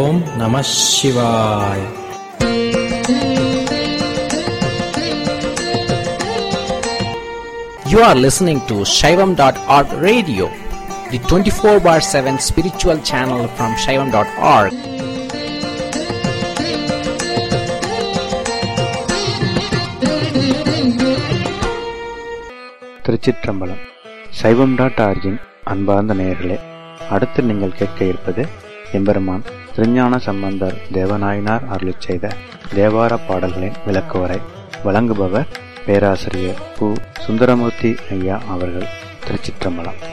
ஓம் நம சிவாய் You are listening to Shaivam.org radio, the 24 bar 7 spiritual channel from Shaivam.org. திருச்சிற்றம்பலம் சைவம் dot origin அன்பார்ந்த நேயர்களே அடுத்து நீங்கள் கேட்க இருப்பது எம்பெருமான் திருஞான சம்பந்தர் தேவநாயனார் அருளிச் செய்த தேவார பாடல்களின் விளக்குவரை வழங்குபவர் பேராசிரியர் பு சுந்தரமூர்த்தி ஐயா அவர்கள் திருச்சிற்றம்பலம்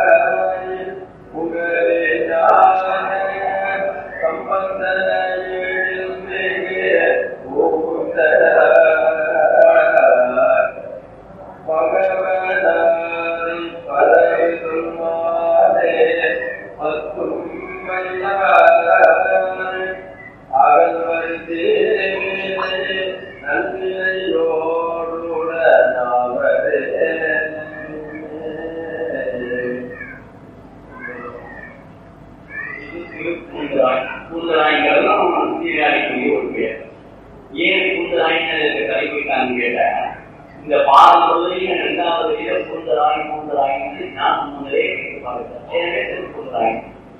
சம்பந்தனையே பண்ணீங்களான்னு கேட்டேன் இந்த பாடல் முழுவதையும் இரண்டாவது வழியில பூந்தராய் பூந்தராயின்னு நான் முன்னரே பார்த்தேன் எனவே பூந்தராய்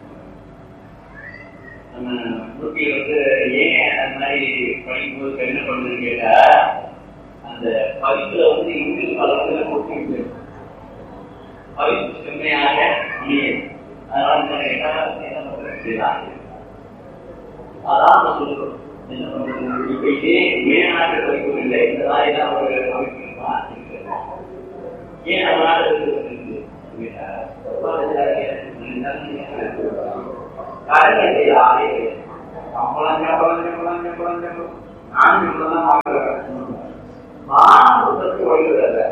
நம்ம முருகி வந்து ஏன் அந்த மாதிரி படிக்கும்போது என்ன பண்ணுதுன்னு கேட்டா அந்த பதிப்புல வந்து இங்கிலீஷ் பலத்துல கொடுத்து பதிப்பு செம்மையாக முடியும் அதனால என்ன கேட்டா என்ன பண்றது அதான் நம்ம சொல்லுறோம் என்ன பண்றது இப்ப இதே மேநாட்டு படிப்பு இல்லை இந்த மாதிரி தான் ஒரு அமைப்பு இருக்கா? ஏன் நம்ம நாடு இருக்கு? கேட்டா, காரணம் யாரே சம்பளம் சம்பளம் சம்பளம் சம்பளம் சம்பளம் நான் இப்பதான் வாங்குறேன் மாணவர்களுக்கு வழிவிடல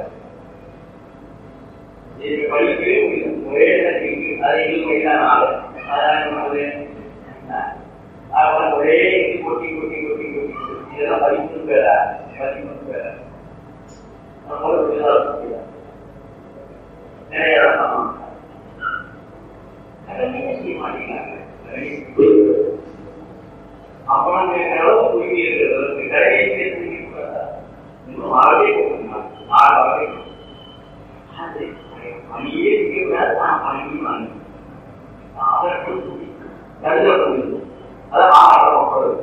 இது படிப்பு ஒரே இடத்துக்கு அது இல்லை நாள் அதான் அவன் ஒரே கொட்டி கொட்டி கொட்டி கொட்டி இதெல்லாம் படிப்பு பேர படிப்பு பேர நிறைய இடம் செய்ய மாட்டேங்கிறாங்க அப்புறம் அளவு குறுகி இருக்கிறது கடையை இன்னும் ஆகவே போகணும் ஆகவே அது பணியே செய்யக்கூடாது நான் பணியும் வாங்க அதற்கு கருதப்படுகிறது அது ஆரம்பப்படுது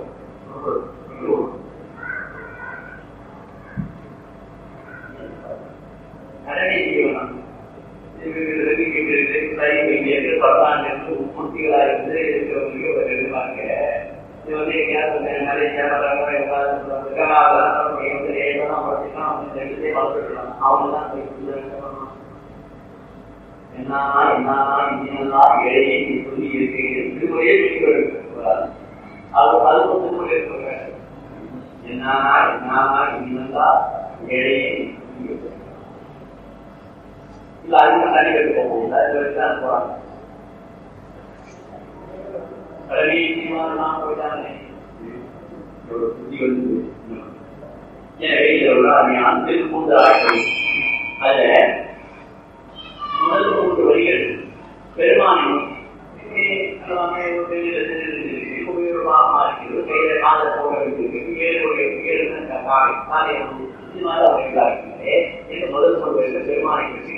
கடனை செய்யணும் பத்தாண்டு உற்பத்திகளா இருந்து இருக்கிறவங்களுக்கு ஒரு எதிர்பார்க்க இது வந்து எங்கேயாவது வந்து நிறைய கேமராங்க அவங்க தான் என்ன என்ன என்னெல்லாம் இடையே சொல்லி இருக்கு திருமுறையே சொல்லிக்கூடாது அது அது வந்து திருமுறை சொல்றாங்க என்ன என்ன என்னெல்லாம் இடையே இல்ல அதுக்கு தனி கட்டு போகும் அது வரைக்கும் தான் போறாங்க கடலீசியமாக போயிட்டாங்க ஒரு புத்தி வந்து எனவே இதில் உள்ள அருமையான திருப்பூண்டு ஆய்வு அதுல முதல் மூன்று வரிகள் பெருமானி உபயோகமாக இருக்கிறது கையில கால போக இருக்கு ஏழு ஏழு காலை காலை வந்து இது மாதிரி அவர்களாக இருக்கிறது இந்த முதல் மூன்று வரிகள் பெருமானை பற்றி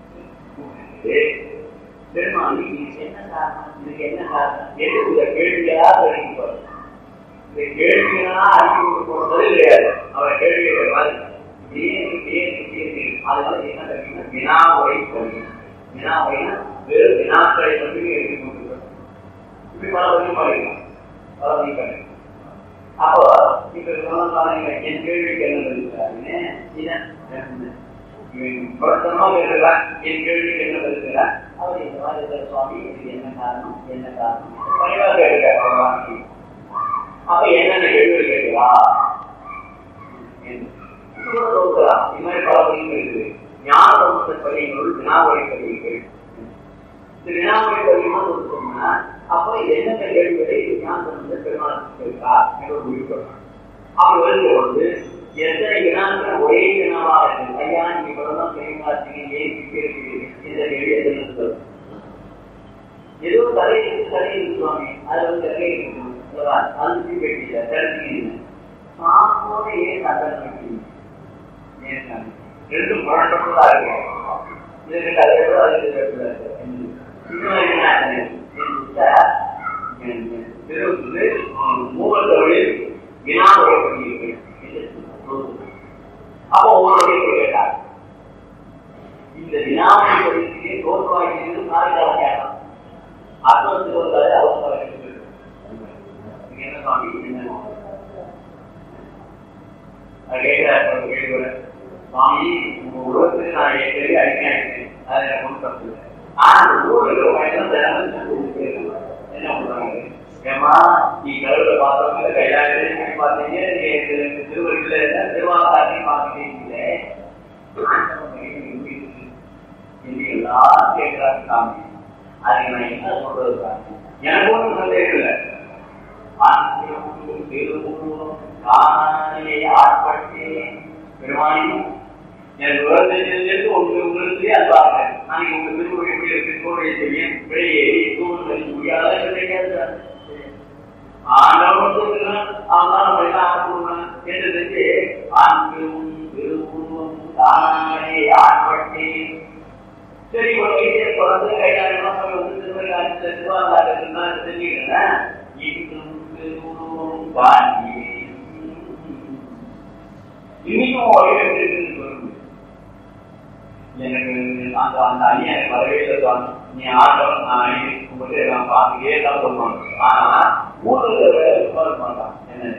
பெருமானி இதுக்கு என்ன காரணம் இதுக்கு என்ன காரணம் எழுதுகிற கேள்விகளா தெரிவிப்பார் இந்த கேள்விகளா அறிக்கை போடுறது கிடையாது அவர் கேள்வி கேட்கிற மாதிரி ஏன் ஏன் ஏன் அதனால என்ன தெரியுமா வினாவுரை சொல்லி வினாவுரைனா வெறும் வினாக்களை மட்டுமே எழுதி கொண்டிருக்கிறோம் இப்படி பல வழி பண்ணிக்கலாம் பல வழி பண்ணிக்கலாம் அப்போ இப்ப சொன்னாங்க என் கேள்விக்கு என்ன பதிலுங்க இவன் பொருத்தமா இருக்கிறார் என் கேள்விக்கு என்ன பதிலுங்க அவர் இந்த மாதிரி இருக்கிற சுவாமி இதுக்கு என்ன காரணம் என்ன காரணம் பணிவாக இருக்க அப்ப என்னென்ன கேள்வி கேட்கிறா தோக்கலாம் இது மாதிரி பல பதிவுகள் இருக்குது ஞான சமூக பதிவுகள் வினாவளி பதிவுகள் இந்த வினாவளி பதிவுமா சொன்னா அப்ப என்னென்ன கேள்விகளை ஞான சமூக பெருமாள் இருக்கா என்று ஒரு முடிவு பண்ணலாம் அப்படி வரும்போது எத்தனை வினாக்கள் ஒரே வினாவாக இருக்கு ஐயா நீங்க இப்பதான் தெரியுமாட்டீங்க ஏன் இருக்கிறீங்க இந்த கேள்வி எதுன்னு சொல்லுங்க ஏதோ தலை தலை சுவாமி அது வந்து தலை இருக்கும் அது கேட்டீங்க தெரிஞ்சுக்கீங்க சாமோட ஏன் சட்டம் வைக்கிறீங்க ரெண்டு முரண்டா இருக்கு இது ரெண்டு அதை விட அது மூவர் தமிழில் வினாவுரை அப்போ ஒவ்வொரு கேட்டார் இந்த வினாவுரை பகுதியிலே தோற்பாய்க்கு காரியாக கேட்டான் அர்த்தத்துக்கு வந்தாலே அவசரம் என்ன சுவாமி என்ன கேட்கிறார் கேள்வி சுவாமி உங்க உலகத்துக்கு நான் ஏற்கனவே அறிஞர் அது எனக்கு ஒன்றும் தப்பு இல்லை ஆனா அந்த ஊர்ல இருக்கிற பையன் என்ன பண்றாங்க ஏமா நீ கடவுளை பார்த்தவங்க கைலாயத்தையும் பார்த்தீங்க நீங்க திருவள்ளுல திருவாரூரையும் பார்த்துட்டீங்க எல்லாரும் கேட்கிறாங்க சாமி அதுக்கு நான் என்ன சொல்றது சாமி எனக்கு ஒன்றும் சந்தேகம் இல்லை ஆட்பட்டேன் பெருமானியும் எனக்கு விவரத்திலிருந்து உங்களுக்கு உங்களுக்கு அது பார்த்தேன் நான் உங்க திருமுறை எப்படி இருக்கு திருமுறை தெரியும் வெளியேறி தூண் வரி முடியாத கிடைக்காது ஆண்டவன் சொல்லுகிறான் அவன் நம்ம எல்லாம் ஆட்கொள்ளணும் என்று தெரிஞ்சு ஆண்களும் இந்த திருவாரூர்னா தெரிஞ்சுக்கிறேன் இன்னும் திருவுருவம் பாண்டி இன்னைக்கும் ஒரே இருக்குன்னு சொல்லுங்க எனக்கு அந்த அந்த ஐயன் வரவே சொல்லுவாங்க நீ ஆட்டோம் நான் ஐயன் கும்பிட்டு நான் பார்த்துக்கே தான் சொல்லுவாங்க ஆனா ஊர்ல வேலை சொல்ல மாட்டான் என்ன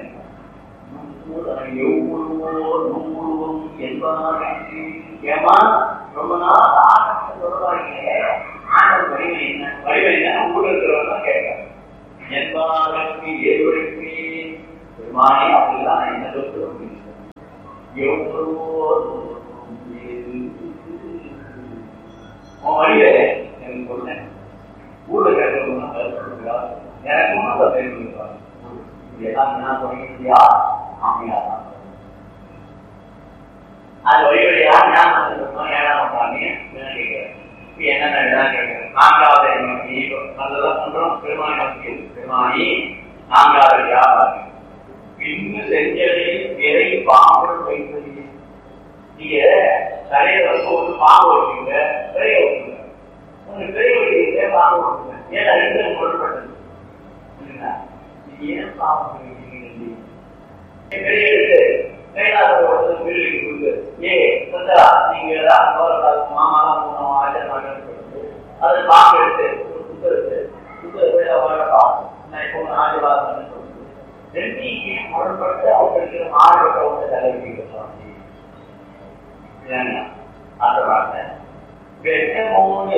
எவ்வளவோ நூறுவம் என்பாருக்கு ஏமா ரொம்ப நாள் ஆட்டத்தை சொல்லுவாங்க ஆட்டம் வலிமை என்ன வலிமை என்ன ஊர்ல இருக்கிறவங்க தான் கேட்கறாங்க என்பாருக்கு எதுவரைக்கு பெருமானே அப்படிலாம் என்ன சொல்லுவோம் எவ்வளவோ உன் வழியில எனக்கு சொன்னேன் ஊர்ல கேட்கறவங்க எனக்கு ஒன்றும் தெரிவிப்பாங்க இதெல்லாம் என்ன சொல்லியா அப்படியா அது வழி வழியா ஞாபகம் இருக்கணும் ஏழாம் பண்றாங்க கேட்கிறேன் என்னென்ன இதெல்லாம் கேட்கிறேன் நான்காவது நோக்கி அதெல்லாம் பண்றோம் பெருமானி நோக்கி பெருமானி நான்காவது வியாபாரம் பின்னு செஞ்சதை விரை பாம்பு வைத்தது நீங்க தலையில வந்து ஒரு பாம்பு வச்சுங்க விரைய வச்சுங்க உங்க விரைய வச்சுங்க பாம்பு வச்சுங்க ஏன்னா ரெண்டு பொருட்பட்டது ஏன் பாம்பு வைக்கிறீங்க பெரிய எடுத்து கைலாசோட வீட்டுக்கு கொடுத்து ஏ சந்தா நீங்க மாமாலாம் போனோம் ஆச்சரியம் அது பாம்பு எடுத்து சுத்தருக்கு சுத்தருக்கு வரலாம் நான் இப்போ ஆஜிவாதம் சொல்லுது ரெண்டையும் முரண்பட்டு அவங்களுக்கு மாறுபட்ட ஒரு தலைவிக்கு சுவாமி அந்த வார்த்தை வெட்டமோடு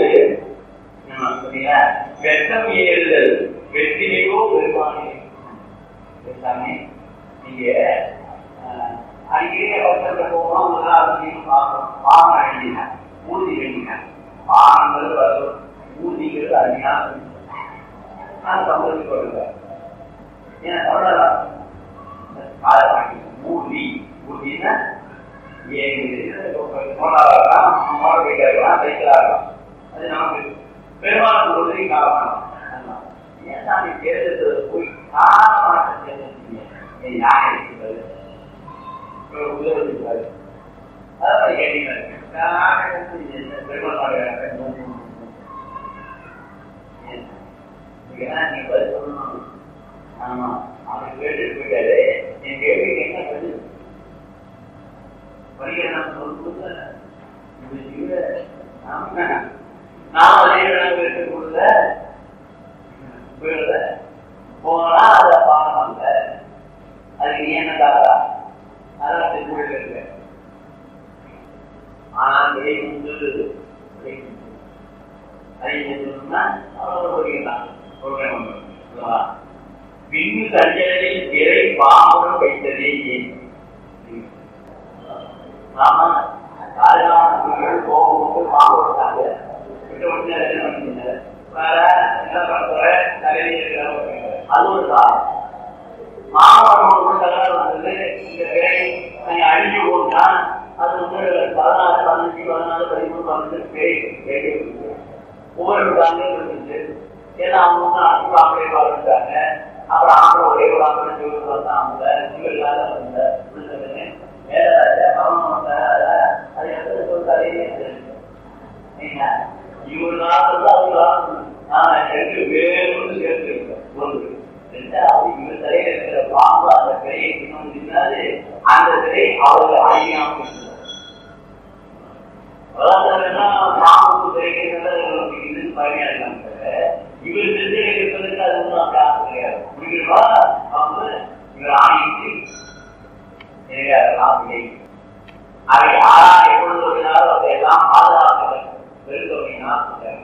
வெட்டம் ஏறுதல் வெற்றிலையோ பெருமானே சாமி நீங்க அடிக்கடி அவசரத்தை போகணும் முதலாவது பார்க்கணும் பாகம் அழிஞ்சின ஊர்தி வேண்டின பாகங்கள் வரும் ஊர்திகள் அழியா நான் சம்பளத்துக்கு கொடுங்க ஏன்னா தமிழகம் காலை வாங்கி ஊர்தி ஊர்தின்னா மோட்டாரா இருக்கலாம் மோட்டார் பைக்கா இருக்கலாம் சைக்கிளா இருக்கலாம் அது நமக்கு பெரும்பாலும் ஊர்தி காலம் ஏன் சாமி தேர்தல் போய் காலமாட்ட தேர்தல் யாரை இருக்கிறது உதவிருக்காரு அதான் கேட்டீங்க பெருமாள் நீ பதில் சொல்லணும் ஆமா அவன் கேட்டுட்டு போயிட்டாரு என் கேள்விக்கு என்ன பதில் படிக்கிறேன் சொல்லுங்க நான் அதே விட்டு கொடுத்த போயிடுற போனா அதை பாருங்க அதுக்கு நீ என்ன தாத்தா அதான் திருக்குறள் இருக்கு ஆனால் விலை உண்டு அதை சொன்னா அவ்வளவு படிக்கலாம் பின்னு சஞ்சலில் விரை பாம்புடன் வைத்ததே ஏன் நாம காலமான போகும்போது பாம்பு வச்சாங்க விட்டு விட்டு என்ன பண்ணிங்க வேற என்ன பண்ணுற தலைவர் அது ஒரு காலம் மாணவர்கள் தகவல் வந்தது இந்த பேரை நீங்க அழிஞ்சு போட்டா அது வந்து பதினாறு பதினஞ்சு பதினாலு பதிமூணு பதினஞ்சு பேரை பேரை ஒவ்வொரு காலையும் இருந்துச்சு ஏன்னா அவங்க வந்து அடுத்த ஆம்பளை வாழ்ந்துட்டாங்க அப்புறம் ஆம்பளை ஒரே ஒரு ஆம்பளை ஜோதி வந்தா அவங்க இவள் இல்லாத வந்த விழுந்ததுன்னு மேலராஜ மகன் வந்தார அது எந்த சொல்றாரு இவர் காலத்துல அவங்க நான் ரெண்டு பேரும் சேர்த்து ஒன்று ரெண்டாவது இவர் தலையில இருக்கிற பாம்பு அந்த சிலையை இன்னொன்று இல்லாது அந்த சிலை அவர்கள் அழியாம பாம்புக்கு தெரிகிறது இதுன்னு பயணியா இருக்காங்க இவர் செஞ்சு இருக்கிறதுக்கு அது ஒன்றும் அப்படி ஆசை கிடையாது புரியுமா அவங்க இவர் ஆணைக்கு ஆசை அதை யாரா எப்பொழுது வருகிறாரோ அதையெல்லாம் பாதுகாக்க வெறுத்தவங்கன்னா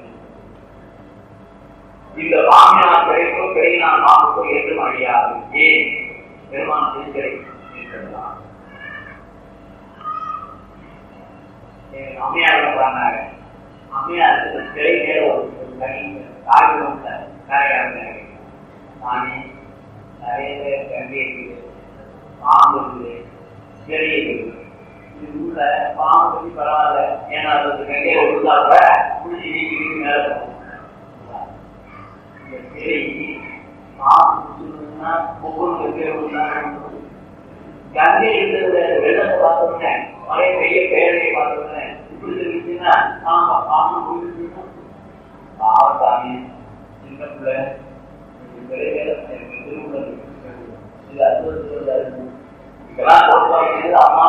இந்த பாமியார் கிடைக்கோ கிடையினான் பாம்புக்கோ என்றும் அழியாது ஏன் பெருமான் திருச்சிறை இருக்கிறதா அம்மையார் பண்ணாங்க அம்மையார் சிறை மேல ஒரு தனி காகிதம் காரியம் சாமி நிறைய பேர் கண்டி இருக்குது பாம்பு இருக்குது சிறை இருக்குது இது உள்ள பாம்பு பத்தி பரவாயில்ல ஏன்னா அது கண்டையை ஒழுங்கா கூட குடிச்சு நீக்கி நீக்கி மேல போகும் இந்த சிறை பாம்பு ஒவ்வொரு கங்கை இருந்தது வெள்ளத்தை பார்த்தோன்னே மழை பெய்ய பேரையை பார்த்தோன்னே இப்படி இருந்துச்சுன்னா ஆமா பாம்பு போயிருச்சுன்னா பாவசாமி இந்த சின்ன பிள்ளை இது அற்புதத்தில் இதெல்லாம் பொறுப்பாகிறது அம்மா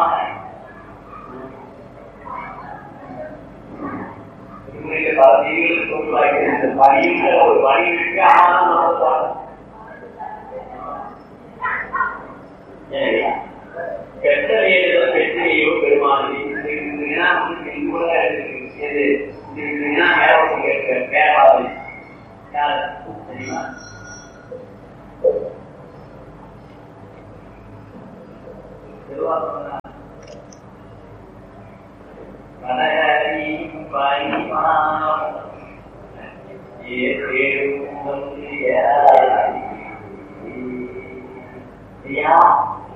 உண்மையில பல தீவிரம் பொறுப்பாகிறது இந்த பணியுங்கிற ஒரு பணி இருக்கு அம்மா தான் நடத்துவாங்க கெட்ட வேலையில வெற்றியையோ பெருமானி இருந்தீங்கன்னா வந்து கூட எது இருந்தீங்கன்னா மேல கேட்க மேலாவது யாரு தெரியுமா திருவாரூர் மனஹரி பரிமாணம் ஏதேவும் ஐயா